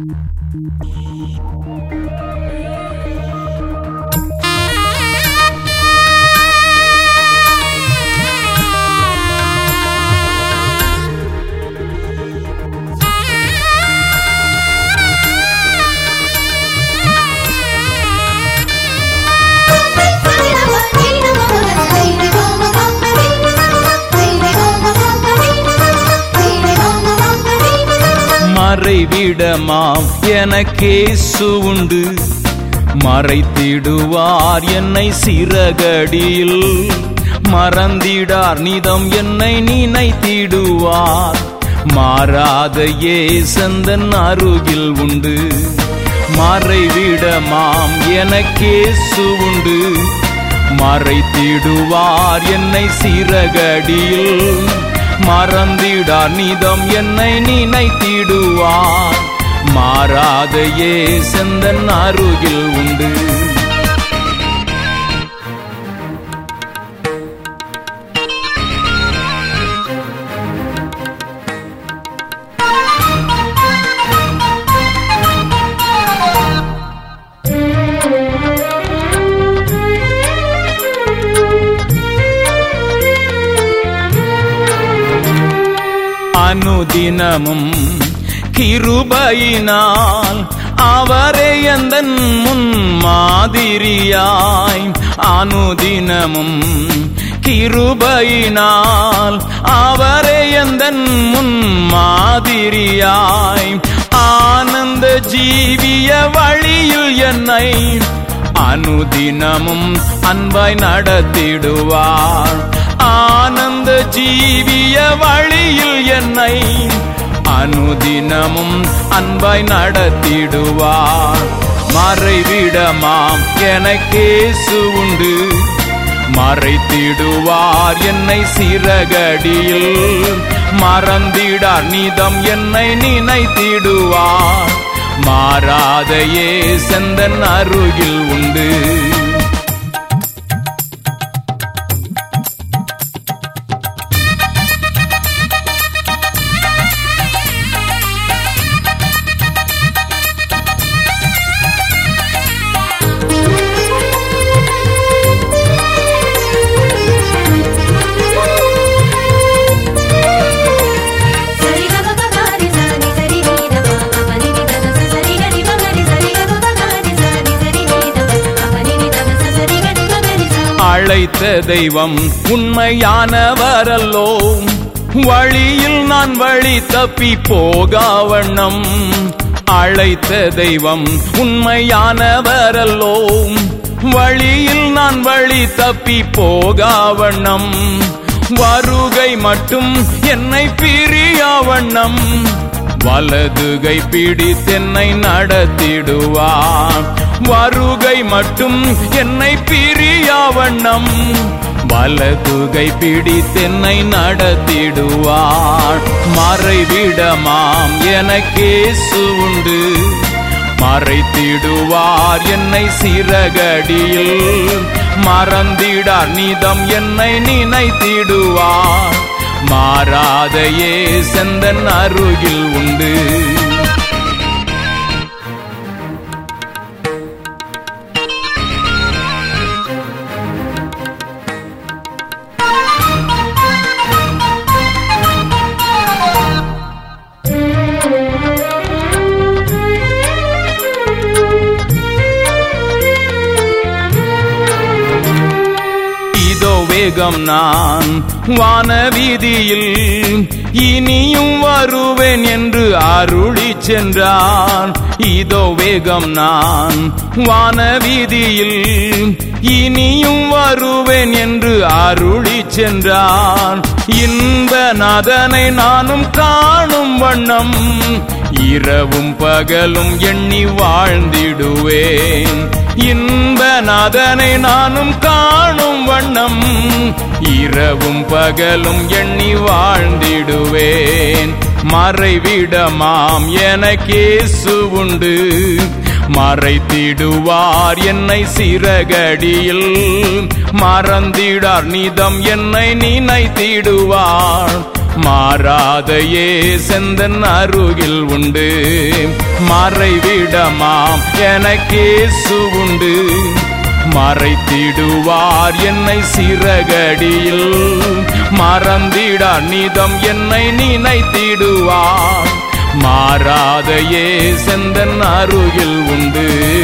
மறைவிடமாம் எனக்கேசு உண்டு மறைத்திடுவார் என்னை சிறகடியில் மறந்திடார் நிதம் என்னை நினைத்திடுவார் மாறாத ஏசந்தன் அருகில் உண்டு மறைவிடமாம் எனக்கேசு உண்டு மறைத்திடுவார் என்னை சிறகடியில் மறந்திடார் நிதம் என்னை நினைத்திடுவார் மாறாத ஏசந்தன் அருகில் உண்டு அனுதினமும் கிருபையினால் அவரே எந்தன் முன் மாதிரியாய் அனுதினமும் கிருபையினால் அவரே எந்தன் முன் மாதிரியாய் ஆனந்த ஜீவிய வழியில் என்னை அனுதினமும் அன்பாய் நடத்திடுவார் ஆனந்த ஜீவிய வழியில் என்னை அனுதினமும் அன்பாய் நடத்திடுவார் மறைவிடமாம் எனக்கேசு உண்டு மறைத்திடுவார் என்னை சிறகடியில் மறந்திடார் நிதம் என்னை நினைத்திடுவார் மாறாதையே செந்தன் அருகில் உண்டு அழைத்த தெய்வம் உண்மையானவரல்லோ வழியில் நான் வழி தப்பி போகாவண்ணம் அழைத்த தெய்வம் உண்மையானவரல்லோ வழியில் நான் வழி தப்பி போகாவண்ணம் வருகை மட்டும் என்னை பிரியாவண்ணம் வலதுகை பிடித்தென்னை நடத்திடுவார் வருகை மட்டும் என்னை பிரியாவண்ணம் வலதுகை பிடித்தென்னை நடத்திடுவார் மறைவிடமாம் எனக்கேசு உண்டு மறைத்திடுவார் என்னை சிறகடியில் மறந்திடார் நிதம் என்னை நினைத்திடுவார் மாறாதையே செந்தன் அருகில் உண்டு இதோ வேகம் நான் வானவீதியில் இனியும் வருவேன் என்று அருளி சென்றான் இதோ வேகம் நான் வானவீதியில் இனியும் வருவேன் என்று அருளி சென்றான் இன்ப நதனை நானும் காணும் வண்ணம் இரவும் பகலும் எண்ணி வாழ்ந்திடுவேன் இன்ப நதனை நானும் காணும் வண்ணம் இரவும் பகலும் எண்ணி வாழ்ந்திடுவேன் மறைவிடமாம் எனக்கேசு உண்டு மறைத்திடுவார் என்னை சிறகடியில் மறந்திடார் நிதம் என்னை நினைத்திடுவார் மாறாதையே செந்தன் அருகில் உண்டு மறைவிடமாம் எனக்கேசு உண்டு மறைத்திடுவார் என்னை சிறகடியில் மறந்திட நிதம் என்னை நினைத்திடுவார் மாறாதையே செந்தன் அருகில் உண்டு